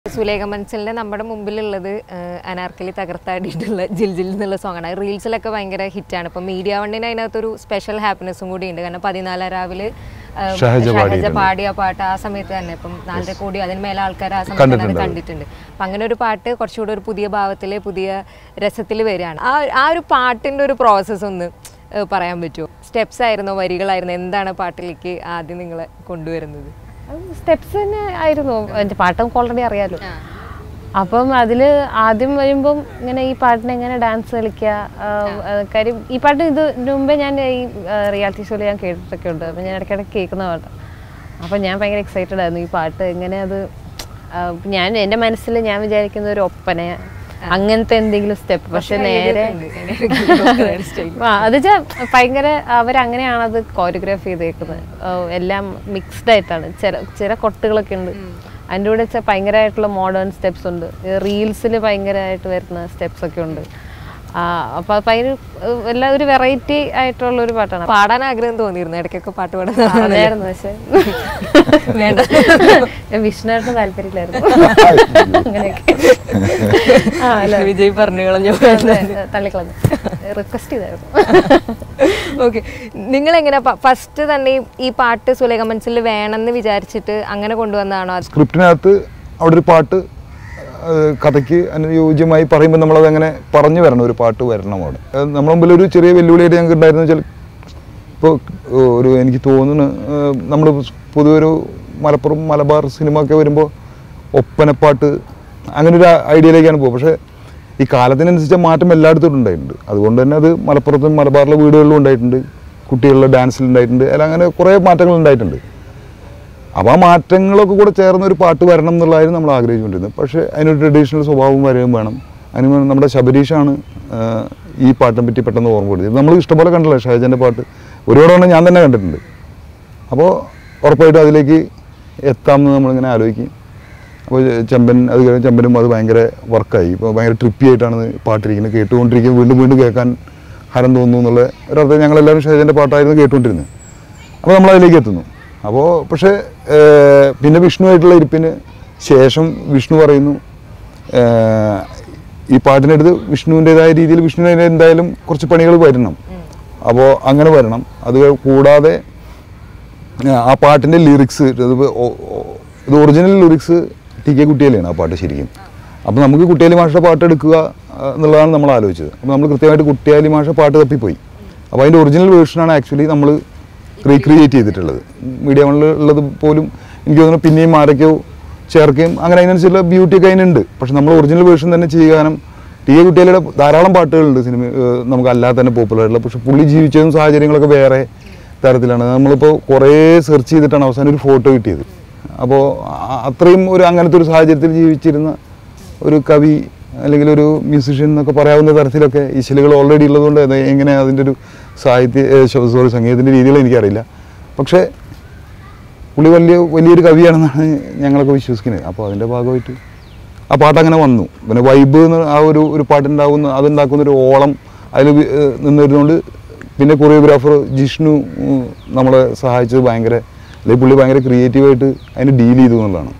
സുലേഖ മൻസലിന്റെ നമ്മുടെ മുമ്പിലുള്ളത് ആഹ്, അനാർക്കലി തകർത്താടിയിട്ടുള്ള ജിൽ ജിൽ എന്നുള്ള സോങ്ങാണ് റീൽസിലൊക്കെ ഭയങ്കര ഹിറ്റാണ് ഇപ്പം മീഡിയ വണ്ണിന് അതിനകത്തൊരു സ്പെഷ്യൽ ഹാപ്പിനെസ്സും കൂടി ഉണ്ട് കാരണം പതിനാലാം രാവിലെ ആഹ്, ഷഹജ ഷഹജ പാടിയിട്ടുണ്ട്. പാടിയ പാട്ട് ആ സമയത്ത് തന്നെ ഇപ്പം നാലര കോടി അതിന് മേലെ ആൾക്കാർ ആ സമയത്ത് തന്നെ അത് കണ്ടിട്ടുണ്ട് അപ്പം അങ്ങനെ ഒരു പാട്ട് കുറച്ചുകൂടി ഒരു പുതിയ ഭാവത്തിൽ പുതിയ രസത്തിൽ വരികയാണ് ആ ആ ഒരു പാട്ടിൻ്റെ ഒരു പ്രോസസ്സ് ഒന്ന് ഏഹ്, പറയാൻ പറ്റുമോ സ്റ്റെപ്സ് ആയിരുന്നോ വരികളായിരുന്നോ എന്താണ് പാട്ടിലേക്ക് ആദ്യം നിങ്ങളെ കൊണ്ടുവരുന്നത് സ്റ്റെപ്സ് തന്നെ ആയിരുന്നു എൻ്റെ പാട്ട് നമുക്ക് ഓൾറെഡി അറിയാലോ അപ്പം അതിൽ ആദ്യം വരുമ്പം ഇങ്ങനെ ഈ പാട്ടിനെ എങ്ങനെ ഡാൻസ് കളിക്കുക ആ, ആ, കാര്യം ഈ പാട്ട് ഇത് ഇതിനു മുമ്പേ ഞാൻ ഈ റിയാലിറ്റി ഷോയിൽ ഞാൻ കേട്ടിട്ടൊക്കെ ഉണ്ട് അപ്പം ഞാൻ ഇടയ്ക്കിടയ്ക്ക് കേൾക്കുന്ന പാട്ടാണ് അപ്പം ഞാൻ ഭയങ്കര എക്സൈറ്റഡ് ആയിരുന്നു ഈ പാട്ട് എങ്ങനെ അത് ആ, ഞാൻ എൻ്റെ മനസ്സിൽ ഞാൻ വിചാരിക്കുന്ന ഒരു ഒപ്പന അങ്ങനത്തെ എന്തെങ്കിലും സ്റ്റെപ്പ് പക്ഷെ നേരെ ആ, അത് വെച്ചാൽ ഭയങ്കര അവരങ്ങനെയാണ് അത് കോറിയോഗ്രാഫ് ചെയ്തേക്കുന്നത് ആ, എല്ലാം മിക്സ്ഡ് ആയിട്ടാണ് ചില ചില കൊട്ടുകളൊക്കെ ഉണ്ട് അതിൻ്റെ കൂടെ വെച്ചാൽ ഭയങ്കരമായിട്ടുള്ള മോഡേൺ സ്റ്റെപ്സ് ഉണ്ട് റീൽസിൽ ഭയങ്കരമായിട്ട് വരുന്ന സ്റ്റെപ്സ് ഒക്കെ ഉണ്ട് ആ, അപ്പൊ അത് ഭയങ്കര ഏഹ്, എല്ലാം ഒരു വെറൈറ്റി ആയിട്ടുള്ള ഒരു പാട്ടാണ് പാടാൻ ആഗ്രഹം തോന്നിയിരുന്നു ഇടയ്ക്കൊക്കെ പാട്ട് പാടാൻ അതായിരുന്നു പക്ഷെ വേണ്ട വിഷ്ണുവായിട്ട് താല്പര്യമില്ലായിരുന്നു അങ്ങനെയൊക്കെ ആ അല്ല വിജയ് പറഞ്ഞു കളഞ്ഞു അതെ, തള്ളിക്കളഞ്ഞു റിക്വസ്റ്റ് ചെയ്തായിരുന്നു ഓക്കെ നിങ്ങൾ എങ്ങനെ ഫസ്റ്റ് തന്നെ ഈ- ഈ പാട്ട് സുലേഖ മനസ്സിൽ വേണമെന്ന് വിചാരിച്ചിട്ട് അങ്ങനെ കൊണ്ടുവന്നതാണോ അത് സ്ക്രിപ്റ്റിനകത്ത് അവിടെ ഒരു പാട്ട് ആ, കഥയ്ക്ക് അനുയോജ്യമായി പറയുമ്പോൾ നമ്മളത് അങ്ങനെ പറഞ്ഞു വരണം ഒരു പാട്ട് വരണം അവിടെ അത് നമ്മുടെ മുമ്പിൽ ഒരു ചെറിയ വെല്ലുവിളിയായിട്ട് ഞങ്ങൾക്ക് ഉണ്ടായിരുന്നു വെച്ചാൽ ഇപ്പോൾ ഒരു എനിക്ക് തോന്നുന്നു നമ്മൾ പൊതുവെ ഒരു മലപ്പുറം മലബാർ സിനിമ ഒക്കെ വരുമ്പോൾ ഒപ്പനപ്പാട്ട് അങ്ങനെ ഒരു ഐഡിയയിലേക്കാണ് പോകുക പക്ഷേ ഈ കാലത്തിനനുസരിച്ച മാറ്റം എല്ലായിടത്തും ഉണ്ടായിട്ടുണ്ട് അതുകൊണ്ട് തന്നെ അത് മലപ്പുറത്തും മലബാറിലെ വീടുകളിലും ഉണ്ടായിട്ടുണ്ട് കുട്ടികളുടെ ഡാൻസിൽ ഉണ്ടായിട്ടുണ്ട് അല്ല അങ്ങനെ കുറേ മാറ്റങ്ങൾ ഉണ്ടായിട്ടുണ്ട് അപ്പോൾ ആ മാറ്റങ്ങളൊക്കെ കൂടെ ചേർന്ന ഒരു പാട്ട് വരണം എന്നുള്ളതായിരുന്നു നമ്മൾ ആഗ്രഹിച്ചുകൊണ്ടിരുന്നത് പക്ഷേ അതിനൊരു ട്രഡീഷണൽ സ്വഭാവം വരെയും വേണം അതിന് വേണം നമ്മുടെ ശബരീഷാണ് ആ, ഈ പാട്ടിനെ പറ്റി പെട്ടെന്ന് ഓർമ്മപ്പെടുത്തിയത് നമ്മൾ ഇഷ്ടംപോലെ കണ്ടല്ലോ ഷഹജൻ്റെ പാട്ട് ഒരുപാട് തവണ ഞാൻ തന്നെ കണ്ടിട്ടുണ്ട് അപ്പോൾ ഉറപ്പായിട്ടും അതിലേക്ക് എത്താമെന്ന് നമ്മളിങ്ങനെ ആലോചിക്കും അപ്പോൾ ചെമ്പൻ അത് കഴിഞ്ഞ് ചെമ്പനും അത് ഭയങ്കര വർക്കായി ഇപ്പോൾ ഭയങ്കര ട്രിപ്പി ആയിട്ടാണ് പാട്ടിരിക്കുന്നത് കേട്ടുകൊണ്ടിരിക്കും വീണ്ടും വീണ്ടും കേൾക്കാൻ ഹരം തോന്നുന്നു എന്നുള്ള ഒരർത്ഥം ഞങ്ങളെല്ലാവരും ഷഹജൻ്റെ പാട്ടായിരുന്നു കേട്ടുകൊണ്ടിരുന്നത് അപ്പോൾ നമ്മൾ അതിലേക്ക് എത്തുന്നു അപ്പോൾ പക്ഷേ ഏർ, പിന്നെ വിഷ്ണുവായിട്ടുള്ള ഇരിപ്പിന് ശേഷം വിഷ്ണു പറയുന്നു ഏർ, ഈ പാട്ടിനടുത്ത് വിഷ്ണുവിൻ്റെതായ രീതിയിൽ വിഷ്ണുവിന് എന്തായാലും കുറച്ച് പണികൾ വരണം അപ്പോൾ അങ്ങനെ വരണം അത് കൂടാതെ ആ, ആ പാട്ടിൻ്റെ ലിറിക്സ് ഇത് ഒ- ഒ- ഇത് ഒറിജിനൽ ലിറിക്സ് ടി കെ കുട്ടിയിലാണ് ആ പാട്ട് ശരിക്കും അപ്പോൾ നമുക്ക് കുട്ടിയാലി മാഷ പാട്ട് എടുക്കുക ആ, എന്നുള്ളതാണ് നമ്മൾ ആലോചിച്ചത് അപ്പോൾ നമ്മൾ കൃത്യമായിട്ട് കുട്ടിയാലി മാഷ പാട്ട് തപ്പിപ്പോയി അപ്പോൾ അതിൻ്റെ ഒറിജിനൽ വേർഷനാണ് ആക്ച്വലി നമ്മൾ റീക്രിയേറ്റ് ചെയ്തിട്ടുള്ളത് മീഡിയ വണ്ണിൽ ഉള്ളത് പോലും എനിക്ക് തോന്നുന്നു പിന്നെയും ആരൊക്കെയോ ചേർക്കുകയും അങ്ങനെ അതിനനുസരിച്ചുള്ള ബ്യൂട്ടിയൊക്കെ അതിനുണ്ട് പക്ഷെ നമ്മൾ ഒറിജിനൽ വേർഷൻ തന്നെ ചെയ്യാനും ടി എ കുട്ടികളുടെ ധാരാളം പാട്ടുകളുണ്ട് സിനിമ ഏഹ് നമുക്ക് അല്ലാതെ തന്നെ പോപ്പുലർ ആയിട്ടുള്ള പക്ഷെ പുള്ളി ജീവിച്ചതും സാഹചര്യങ്ങളൊക്കെ വേറെ തരത്തിലാണ് നമ്മളിപ്പോൾ കുറേ സെർച്ച് ചെയ്തിട്ടാണ് അവസാനം ഒരു ഫോട്ടോ കിട്ടിയത് അപ്പോൾ അത്രയും ഒരു അങ്ങനത്തെ ഒരു സാഹചര്യത്തിൽ ജീവിച്ചിരുന്ന ഒരു കവി അല്ലെങ്കിൽ ഒരു മ്യൂസിഷ്യൻ എന്നൊക്കെ പറയാവുന്ന തരത്തിലൊക്കെ ഈ ശിലകൾ ഓൾറെഡി ഉള്ളതുകൊണ്ട് അത് എങ്ങനെ അതിൻ്റെ ഒരു സാഹിത്യ സോറി സംഗീതത്തിൻ്റെ രീതികൾ എനിക്കറിയില്ല പക്ഷേ പുള്ളി വലിയ വലിയൊരു കവിയാണെന്നാണ് ഞങ്ങളൊക്കെ വിശ്വസിക്കുന്നത് അപ്പോൾ അതിൻ്റെ ഭാഗമായിട്ട് ആ പാട്ട് അങ്ങനെ വന്നു പിന്നെ വൈബ് എന്ന് ആ ഒരു ഒരു പാട്ടുണ്ടാകുന്ന അതുണ്ടാക്കുന്ന ഒരു ഓളം അതിൽ നിന്നിരുന്നുകൊണ്ട് പിന്നെ കൊറിയോഗ്രാഫർ ജിഷ്ണു ഉം, നമ്മളെ സഹായിച്ചത് ഭയങ്കര അല്ലെങ്കിൽ പുള്ളി ഭയങ്കര ക്രിയേറ്റീവായിട്ട് അതിന് ഡീൽ ചെയ്തു എന്നുള്ളതാണ്